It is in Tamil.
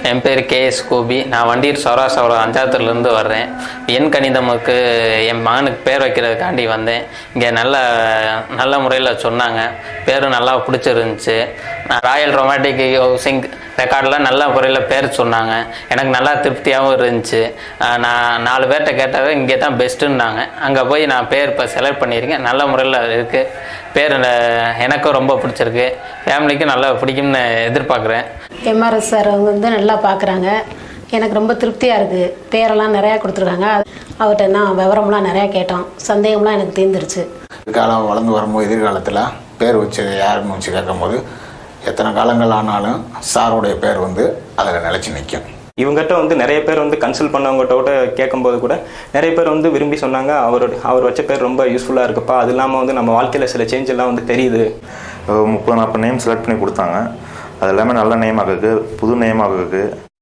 என் பேர் கேஎஸ் கோபி நான் வண்டியூர் சௌராசவரம் அஞ்சாவதுலேருந்து வர்றேன் எண் கணிதமுக்கு என் மகனுக்கு பேர் வைக்கிறதுக்காண்டி வந்தேன் இங்கே நல்ல நல்ல முறையில் சொன்னாங்க பேரும் நல்லா பிடிச்சிருந்துச்சு நான் ராயல் ரொமாட்டிக் ஹவுசிங் ரெக்கார்டில் நல்ல முறையில் பேர் சொன்னாங்க எனக்கு நல்லா திருப்தியாகவும் இருந்துச்சு ஆஹ் நான் நாலு பேர்கிட்ட கேட்டாவே இங்கே தான் பெஸ்ட்டுன்னாங்க அங்கே போய் நான் பேர் இப்போ செலக்ட் பண்ணியிருக்கேன் நல்ல முறையில் இருக்குது பேர் ந- எனக்கும் ரொம்ப பிடிச்சிருக்கு ஃபேமிலிக்கும் நல்லா பிடிக்கும்னு எதிர்பார்க்குறேன் எம்ஆர்எஸ் சார் அவங்க வந்து நல்லா பார்க்குறாங்க எனக்கு ரொம்ப திருப்தியாக இருக்குது பேரெல்லாம் நிறையா கொடுத்துருக்காங்க அவர்கிட்ட நான் விவரம்லாம் நிறையா கேட்டோம் சந்தேகம்லாம் எனக்கு தீர்ந்துருச்சு காலம் வளர்ந்து வரும்போது எதிர்காலத்தில் பேர் வச்சு யாருன்னு வச்சு கேட்கும்போது எத்தனை காலங்கள் ஆனாலும் சாருடைய பேர் வந்து அதில் நிலச்சி நிற்கும் இவங்ககிட்ட வந்து நிறைய பேர் வந்து கன்சல்ட் பண்ணவங்ககிட்ட கூட கேட்கும்போது கூட நிறைய பேர் வந்து விரும்பி சொன்னாங்க அவரோட அவர் வச்ச பேர் ரொம்ப யூஸ்ஃபுல்லாக இருக்குப்பா அது இல்லாமல் வந்து நம்ம வாழ்க்கையில் சில சேஞ்ச் எல்லாம் வந்து தெரியுது முப்பது நாற்பது நேம் செலக்ட் பண்ணி கொடுத்தாங்க அது எல்லாமே நல்ல நேமாக இருக்குது புது நேமாக இருக்குது